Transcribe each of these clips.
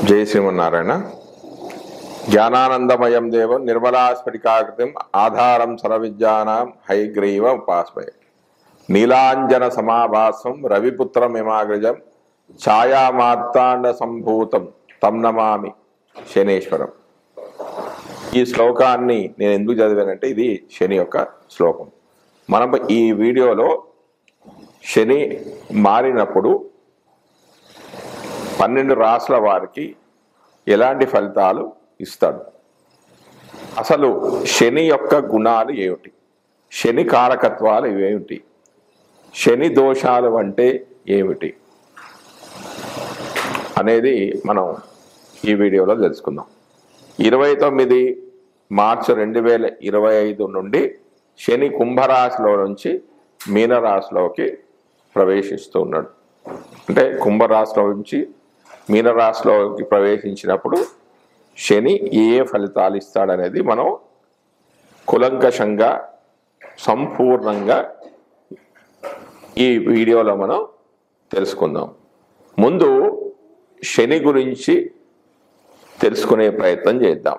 జై శ్రీమన్నారాయణ జ్ఞానానందమయం దేవం నిర్మలాస్ఫటికాకృతిం ఆధారం సర్వవిద్యానాం హైగ్రీవ ఉపాస్మయ నీలాంజన సమాభాసం రవిపుత్రమిమాగ్రజం ఛాయామార్తాండ సంభూతం తం నమామి శనేశ్వరం ఈ శ్లోకాన్ని నేను ఎందుకు చదివానంటే ఇది శని యొక్క శ్లోకం మనం ఈ వీడియోలో శని మారినప్పుడు పన్నెండు రాసుల వారికి ఎలాంటి ఫలితాలు ఇస్తాడు అసలు శని యొక్క గుణాలు ఏమిటి శని కారకత్వాలు ఏమిటి శని దోషాలు అంటే ఏమిటి అనేది మనం ఈ వీడియోలో తెలుసుకుందాం ఇరవై తొమ్మిది మార్చి రెండు వేల ఇరవై ఐదు నుండి శని కుంభరాశిలో నుంచి మీనరాశిలోకి ప్రవేశిస్తూ ఉన్నాడు అంటే కుంభరాశిలో నుంచి మీనరాశిలోకి ప్రవేశించినప్పుడు శని ఏ ఏ ఫలితాలు ఇస్తాడనేది మనం కులంకషంగా సంపూర్ణంగా ఈ వీడియోలో మనం తెలుసుకుందాం ముందు శని గురించి తెలుసుకునే ప్రయత్నం చేద్దాం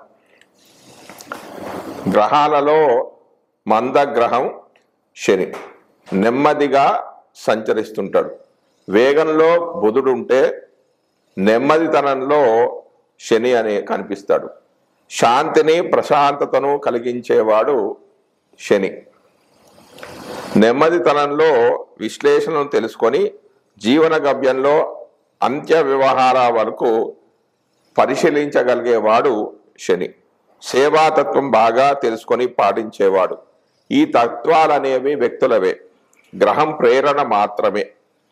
గ్రహాలలో మందగ్రహం శని నెమ్మదిగా సంచరిస్తుంటాడు వేగంలో బుధుడు ఉంటే నెమ్మదితనంలో శని అనే కనిపిస్తాడు శాంతిని ప్రశాంతతను కలిగించేవాడు శని నెమ్మదితనంలో విశ్లేషణను తెలుసుకొని జీవన గమ్యంలో అంత్య వ్యవహార వరకు పరిశీలించగలిగేవాడు శని సేవాతత్వం బాగా తెలుసుకొని పాటించేవాడు ఈ తత్వాలనేవి వ్యక్తులవే గ్రహం ప్రేరణ మాత్రమే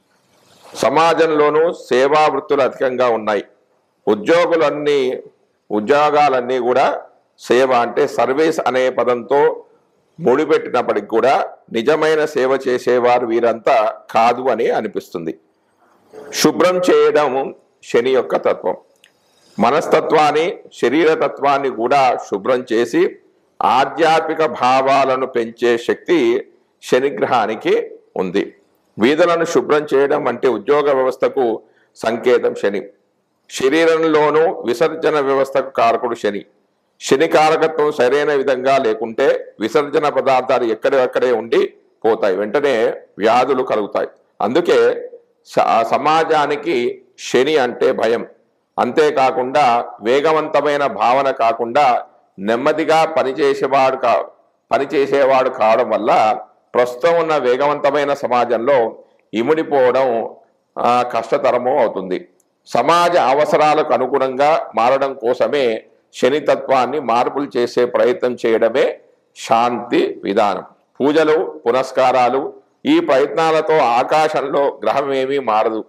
సమాజంలోనూ సేవా వృత్తులు అధికంగా ఉన్నాయి ఉద్యోగులన్నీ ఉద్యోగాలన్నీ కూడా సేవ అంటే సర్వీస్ అనే పదంతో ముడిపెట్టినప్పటికి కూడా నిజమైన సేవ చేసేవారు వీరంతా కాదు అని అనిపిస్తుంది శుభ్రం చేయడం శని యొక్క తత్వం మనస్తత్వాన్ని శరీర తత్వాన్ని కూడా శుభ్రం చేసి ఆధ్యాత్మిక భావాలను పెంచే శక్తి శనిగ్రహానికి ఉంది వీధులను శుభ్రం చేయడం అంటే ఉద్యోగ వ్యవస్థకు సంకేతం శని శరీరంలోనూ విసర్జన వ్యవస్థకు కారకుడు శని శని కారకత్వం సరైన విధంగా లేకుంటే విసర్జన పదార్థాలు ఎక్కడెక్కడే ఉండి పోతాయి వెంటనే వ్యాధులు కలుగుతాయి అందుకే స- సమాజానికి శని అంటే భయం అంతేకాకుండా వేగవంతమైన భావన కాకుండా నెమ్మదిగా పనిచేసేవాడు కా పనిచేసేవాడు కావడం వల్ల ప్రస్తుతం ఉన్న వేగవంతమైన సమాజంలో ఇముడిపోవడం ఆ, కష్టతరము అవుతుంది సమాజ అవసరాలకు అనుగుణంగా మారడం కోసమే శనితత్వాన్ని మార్పులు చేసే ప్రయత్నం చేయడమే శాంతి విధానం పూజలు పునస్కారాలు ఈ ప్రయత్నాలతో ఆకాశంలో గ్రహం ఏమీ మారదు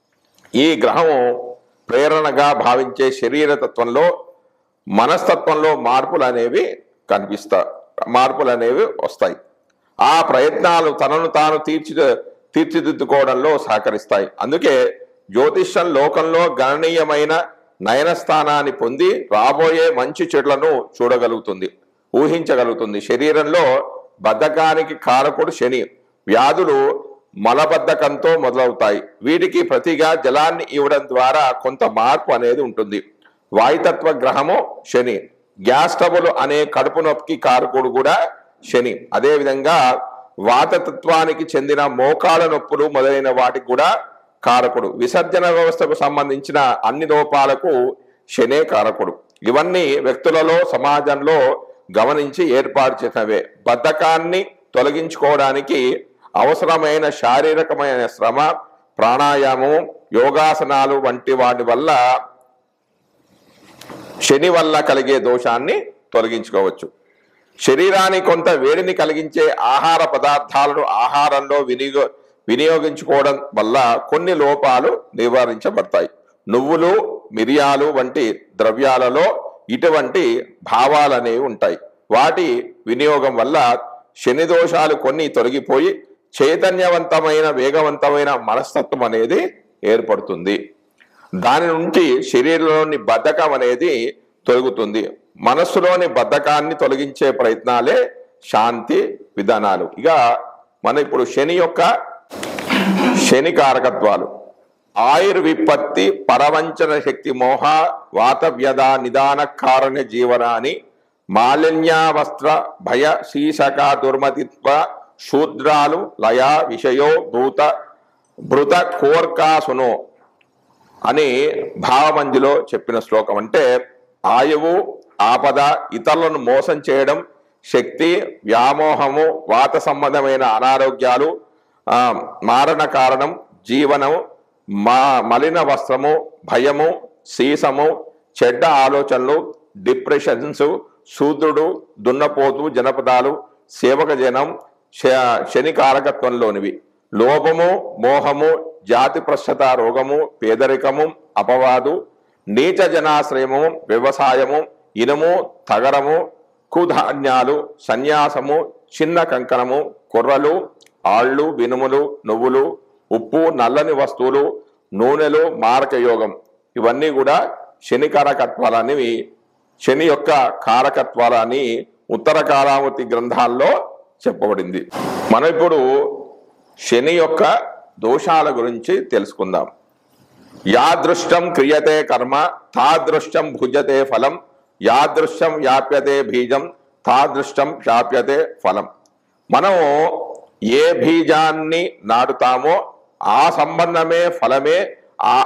ఈ గ్రహం ప్రేరణగా భావించే శరీర తత్వంలో మనస్తత్వంలో మార్పులు అనేవి కనిపిస్తా మార్పులు అనేవి వస్తాయి ఆ ప్రయత్నాలు తనను తాను తీర్చి తీర్చిదిద్దుకోవడంలో సహకరిస్తాయి అందుకే జ్యోతిష్యం లోకంలో గణనీయమైన నయన స్థానాన్ని పొంది రాబోయే మంచి చెట్లను చూడగలుగుతుంది ఊహించగలుగుతుంది శరీరంలో బద్ధకానికి కారకుడు శని వ్యాధులు మలబద్ధకంతో మొదలవుతాయి వీటికి ప్రతిగా జలాన్ని ఇవ్వడం ద్వారా కొంత మార్పు అనేది ఉంటుంది వాయుతత్వ గ్రహము శని గ్యాస్ ట్రబుల్ అనే కడుపు నొప్పికి కారకుడు కూడా శని అదేవిధంగా వాతతత్వానికి చెందిన మోకాల నొప్పులు మొదలైన వాటికి కూడా కారకుడు విసర్జన వ్యవస్థకు సంబంధించిన అన్ని లోపాలకు శనే కారకుడు ఇవన్నీ వ్యక్తులలో సమాజంలో గమనించి ఏర్పాటు చేసినవే బద్ధకాన్ని తొలగించుకోవడానికి అవసరమైన శారీరకమైన శ్రమ ప్రాణాయామం యోగాసనాలు వంటి వాటి వల్ల శని వల్ల కలిగే దోషాన్ని తొలగించుకోవచ్చు శరీరానికి కొంత వేడిని కలిగించే ఆహార పదార్థాలను ఆహారంలో వినియో వినియోగించుకోవడం వల్ల కొన్ని లోపాలు నివారించబడతాయి నువ్వులు మిరియాలు వంటి ద్రవ్యాలలో ఇటువంటి భావాలనేవి ఉంటాయి వాటి వినియోగం వల్ల శని దోషాలు కొన్ని తొలగిపోయి చైతన్యవంతమైన వేగవంతమైన మనస్తత్వం అనేది ఏర్పడుతుంది దాని నుంచి శరీరంలోని బద్ధకం అనేది తొలగుతుంది మనస్సులోని బద్ధకాన్ని తొలగించే ప్రయత్నాలే శాంతి విధానాలు ఇక మన ఇప్పుడు శని యొక్క శని కారకత్వాలు ఆయుర్విపత్తి పరవంచన శక్తి మోహ వాతవ్యద నిదాన కారణ జీవనాని మాలిన్యావస్త్ర భయ శీర్షక దుర్మతిత్వ శూద్రాలు లయ విషయో భూత భృత కోర్కాసునో అని భావమందిలో చెప్పిన శ్లోకం అంటే ఆయువు ఆపద ఇతరులను మోసం చేయడం శక్తి వ్యామోహము వాత సంబంధమైన అనారోగ్యాలు ఆ, మారణ కారణం జీవనం మా మలిన వస్త్రము భయము సీసము చెడ్డ ఆలోచనలు డిప్రెషన్స్ శూద్రుడు దున్నపోతు జనపదాలు సేవక జనం శ- శని కారకత్వంలోనివి లోభము మోహము జాతి ప్రశ్నత రోగము పేదరికము అపవాదు నీచ జనాశ్రయము వ్యవసాయము ఇనుము తగరము కుధాన్యాలు సన్యాసము చిన్న కంకణము కుర్రలు ఆళ్ళు వినుములు నువ్వులు ఉప్పు నల్లని వస్తువులు నూనెలు మారక యోగం ఇవన్నీ కూడా శని కారకత్వాలనేవి శని యొక్క కారకత్వాలని ఉత్తర కాలామతి గ్రంథాల్లో చెప్పబడింది మనం ఇప్పుడు శని యొక్క దోషాల గురించి తెలుసుకుందాం యాదృష్టం క్రియతే కర్మ తాదృష్టం భుజతే ఫలం యాదృష్టం వ్యాప్యతే బీజం తాదృష్టం వ్యాప్యతే ఫలం మనం ఏ బీజాన్ని నాటుతామో ఆ సంబంధమే ఫలమే ఆ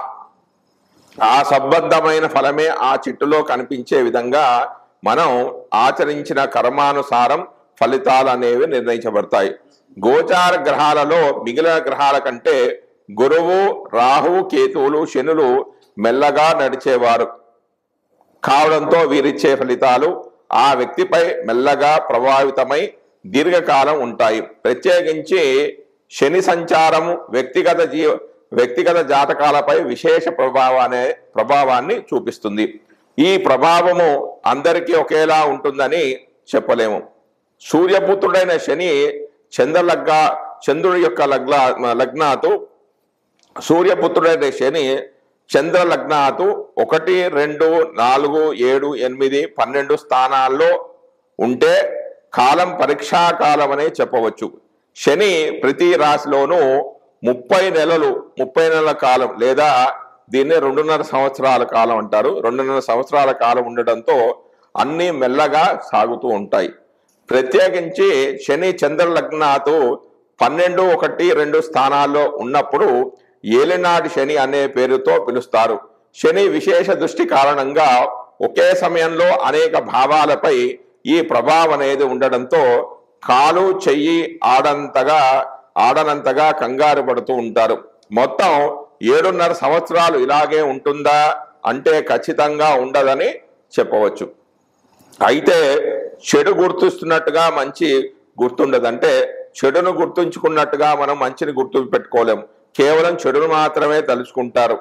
ఆ సంబద్ధమైన ఫలమే ఆ చెట్టులో కనిపించే విధంగా మనం ఆచరించిన కర్మానుసారం ఫలితాలు అనేవి నిర్ణయించబడతాయి గోచార గ్రహాలలో మిగిలిన గ్రహాల కంటే గురువు రాహువు కేతువులు శనులు మెల్లగా నడిచేవారు కావడంతో వీరిచ్చే ఫలితాలు ఆ వ్యక్తిపై మెల్లగా ప్రభావితమై దీర్ఘకాలం ఉంటాయి ప్రత్యేకించి శని సంచారము వ్యక్తిగత జీవ వ్యక్తిగత జాతకాలపై విశేష ప్రభావాన్ని ప్రభావాన్ని చూపిస్తుంది ఈ ప్రభావము అందరికీ ఒకేలా ఉంటుందని చెప్పలేము సూర్యపుత్రుడైన శని చంద్రలగ్న చంద్రుడి యొక్క లగ్న లగ్నాతు సూర్యపుత్రుడైన శని చంద్ర లగ్నాతు ఒకటి రెండు నాలుగు ఏడు ఎనిమిది పన్నెండు స్థానాల్లో ఉంటే కాలం పరీక్షా కాలం అనే చెప్పవచ్చు శని ప్రతి రాశిలోనూ ముప్పై నెలలు ముప్పై నెలల కాలం లేదా దీన్ని రెండున్నర సంవత్సరాల కాలం అంటారు రెండున్నర సంవత్సరాల కాలం ఉండడంతో అన్ని మెల్లగా సాగుతూ ఉంటాయి ప్రత్యేకించి శని చంద్ర లగ్నాతో పన్నెండు ఒకటి రెండు స్థానాల్లో ఉన్నప్పుడు ఏలినాటి శని అనే పేరుతో పిలుస్తారు శని విశేష దృష్టి కారణంగా ఒకే సమయంలో అనేక భావాలపై ఈ ప్రభావం అనేది ఉండడంతో కాలు చెయ్యి ఆడంతగా ఆడనంతగా కంగారు పడుతూ ఉంటారు మొత్తం ఏడున్నర సంవత్సరాలు ఇలాగే ఉంటుందా అంటే ఖచ్చితంగా ఉండదని చెప్పవచ్చు అయితే చెడు గుర్తిస్తున్నట్టుగా మంచి గుర్తుండదు అంటే చెడును గుర్తుంచుకున్నట్టుగా మనం మంచిని గుర్తు పెట్టుకోలేం కేవలం చెడును మాత్రమే తలుచుకుంటారు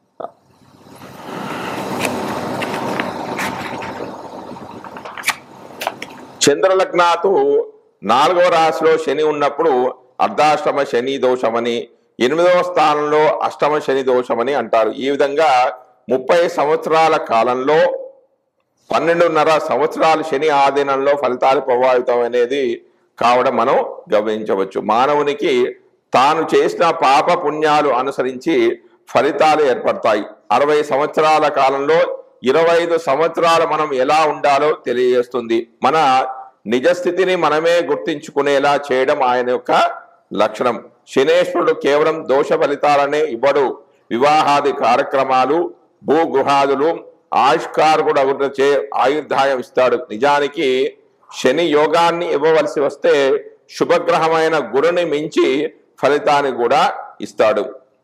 చంద్రలగ్నాతు నాలుగవ రాశిలో శని ఉన్నప్పుడు అర్ధాష్టమ శని దోషమని ఎనిమిదవ స్థానంలో అష్టమ శని దోషమని అంటారు ఈ విధంగా ముప్పై సంవత్సరాల కాలంలో పన్నెండున్నర సంవత్సరాలు శని ఆధీనంలో ఫలితాలు ప్రభావితం అనేది కావడం మనం గమనించవచ్చు మానవునికి తాను చేసిన పాప పుణ్యాలు అనుసరించి ఫలితాలు ఏర్పడతాయి అరవై సంవత్సరాల కాలంలో ఇరవై ఐదు సంవత్సరాలు మనం ఎలా ఉండాలో తెలియజేస్తుంది మన నిజస్థితిని మనమే గుర్తించుకునేలా చేయడం ఆయన యొక్క లక్షణం శనేశ్వరుడు కేవలం దోష ఫలితాలనే ఇవ్వడు వివాహాది కార్యక్రమాలు భూగృహాదులు ఆయుష్కారకుడు అభివృద్ధి ఆయుర్దాయం ఇస్తాడు నిజానికి శని యోగాన్ని ఇవ్వవలసి వస్తే శుభగ్రహమైన గురుని మించి ఫలితాన్ని కూడా ఇస్తాడు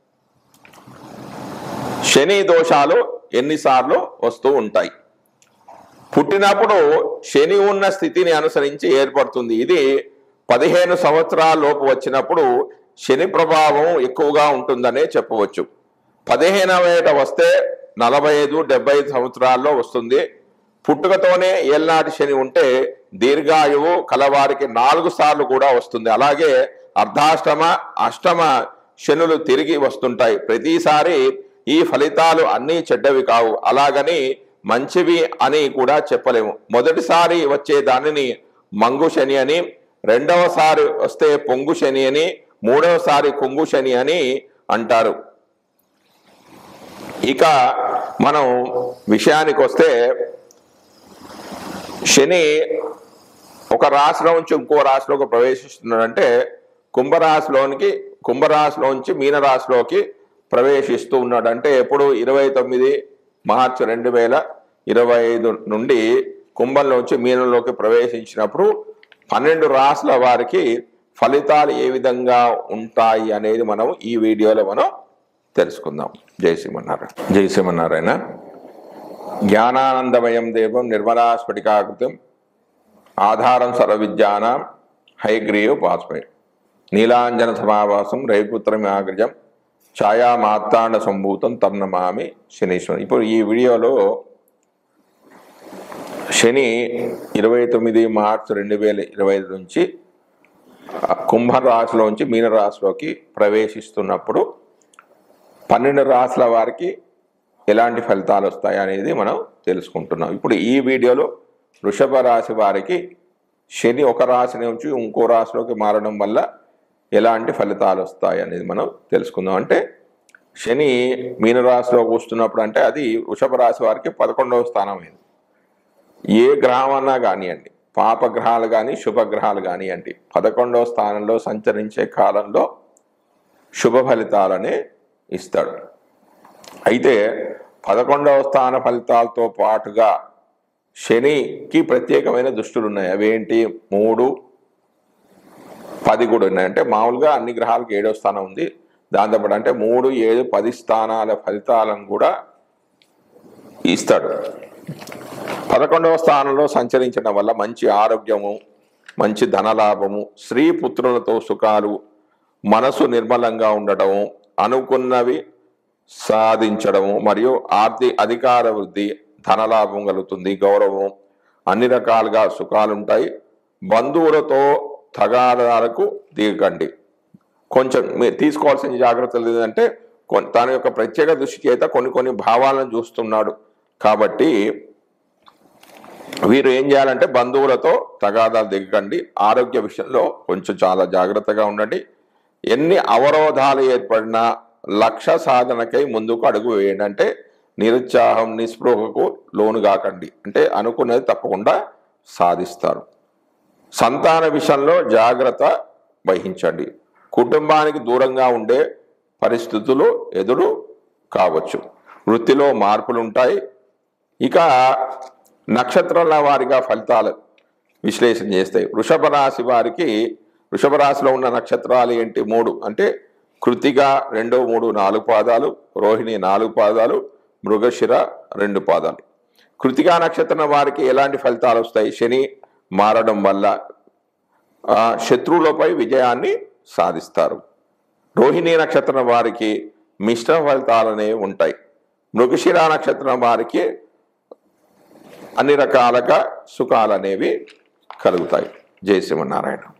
శని దోషాలు ఎన్నిసార్లు వస్తూ ఉంటాయి పుట్టినప్పుడు శని ఉన్న స్థితిని అనుసరించి ఏర్పడుతుంది ఇది పదిహేను సంవత్సరాల లోపు వచ్చినప్పుడు శని ప్రభావం ఎక్కువగా ఉంటుందనే చెప్పవచ్చు పదిహేనవ ఏట వస్తే నలభై ఐదు డెబ్బై ఐదు సంవత్సరాల్లో వస్తుంది పుట్టుకతోనే ఏళ్ళనాటి శని ఉంటే దీర్ఘాయువు కలవారికి నాలుగు సార్లు కూడా వస్తుంది అలాగే అర్ధాష్టమ అష్టమ శనులు తిరిగి వస్తుంటాయి ప్రతిసారి ఈ ఫలితాలు అన్నీ చెడ్డవి కావు అలాగని మంచివి అని కూడా చెప్పలేము మొదటిసారి వచ్చే దానిని మంగు శని అని రెండవసారి వస్తే పొంగు శని అని మూడవసారి కొంగు శని అని అంటారు ఇక మనం విషయానికి వస్తే శని ఒక రాశిలో నుంచి ఇంకో రాశిలోకి ప్రవేశిస్తున్నాడంటే కుంభరాశిలోనికి కుంభరాశిలోంచి మీనరాశిలోకి ప్రవేశిస్తూ ఉన్నాడు అంటే ఎప్పుడు ఇరవై తొమ్మిది మార్చి రెండు వేల ఇరవై ఐదు నుండి కుంభంలోంచి మీనంలోకి ప్రవేశించినప్పుడు పన్నెండు రాశుల వారికి ఫలితాలు ఏ విధంగా ఉంటాయి అనేది మనం ఈ వీడియోలో మనం తెలుసుకుందాం జై శ్రీమన్నారాయణ జై శ్రీమన్నారాయణ జ్ఞానానందమయం దేవం నిర్మలా స్ఫటికాకృతం ఆధారం సర్వవిద్యానాం హైగ్రీవ పాస్మై నీలాంజన సమావాసం రవిపుత్రమాగ్రజం ఛాయా మాత్తాండ సంభూతం తన్నమామి శనీశ్వరం ఇప్పుడు ఈ వీడియోలో శని ఇరవై తొమ్మిది మార్చి రెండు వేల ఇరవై ఐదు నుంచి ఆ, కుంభరాశిలోంచి మీనరాశిలోకి ప్రవేశిస్తున్నప్పుడు పన్నెండు రాశుల వారికి ఎలాంటి ఫలితాలు వస్తాయి అనేది మనం తెలుసుకుంటున్నాం ఇప్పుడు ఈ వీడియోలో వృషభ రాశి వారికి శని ఒక రాశి నుంచి ఇంకో రాశిలోకి మారడం వల్ల ఎలాంటి ఫలితాలు వస్తాయి అనేది మనం తెలుసుకుందాం అంటే శని మీనరాశిలోకి వస్తున్నప్పుడు అంటే అది వృషభ రాశి వారికి పదకొండవ స్థానం అయింది ఏ గ్రహం అన్నా కానివ్వండి పాపగ్రహాలు కానీ శుభగ్రహాలు కానివ్వండి పదకొండవ స్థానంలో సంచరించే కాలంలో శుభ ఫలితాలనే ఇస్తాడు అయితే పదకొండవ స్థాన ఫలితాలతో పాటుగా శనికి ప్రత్యేకమైన దుష్టులు ఉన్నాయి అవేంటి మూడు పది కూడా ఉన్నాయి అంటే మామూలుగా అన్ని గ్రహాలకు ఏడో స్థానం ఉంది దాంతోపాటు అంటే మూడు ఏడు పది స్థానాల ఫలితాలను కూడా ఇస్తాడు పదకొండవ స్థానంలో సంచరించడం వల్ల మంచి ఆరోగ్యము మంచి ధనలాభము స్త్రీ పుత్రులతో సుఖాలు మనసు నిర్మలంగా ఉండటము అనుకున్నవి సాధించడము మరియు ఆర్థిక అధికార వృద్ధి ధనలాభం కలుగుతుంది గౌరవం అన్ని రకాలుగా సుఖాలు ఉంటాయి బంధువులతో తగాదాలకు దిగకండి కొంచెం మీరు తీసుకోవాల్సిన జాగ్రత్తలు ఏంటంటే కొన్- తన యొక్క ప్రత్యేక దృష్టి చేత కొన్ని కొన్ని భావాలను చూస్తున్నాడు కాబట్టి వీరు ఏం చేయాలంటే బంధువులతో తగాదాలు దిగకండి ఆరోగ్య విషయంలో కొంచెం చాలా జాగ్రత్తగా ఉండండి ఎన్ని అవరోధాలు ఏర్పడినా లక్ష్య సాధనకై ముందుకు అడుగు వేయండి అంటే నిరుత్సాహం నిస్పృహకు లోను కాకండి అంటే అనుకున్నది తప్పకుండా సాధిస్తారు సంతాన విషయంలో జాగ్రత్త వహించండి కుటుంబానికి దూరంగా ఉండే పరిస్థితులు ఎదురు కావచ్చు వృత్తిలో మార్పులు ఉంటాయి ఇక నక్షత్రాల వారిగా ఫలితాలు విశ్లేషణ చేస్తాయి వృషభ రాశి వారికి వృషభ రాశిలో ఉన్న నక్షత్రాలు ఏంటి మూడు అంటే కృతిక రెండు మూడు నాలుగు పాదాలు రోహిణి నాలుగు పాదాలు మృగశిర రెండు పాదాలు కృతికా నక్షత్రం వారికి ఎలాంటి ఫలితాలు వస్తాయి శని మారడం వల్ల ఆ, శత్రువులపై విజయాన్ని సాధిస్తారు రోహిణి నక్షత్రం వారికి మిశ్రమ ఫలితాలు అనేవి ఉంటాయి మృగశిర నక్షత్రం వారికి అన్ని రకాలుగా సుఖాలు అనేవి కలుగుతాయి జయ శ్రీమన్నారాయణ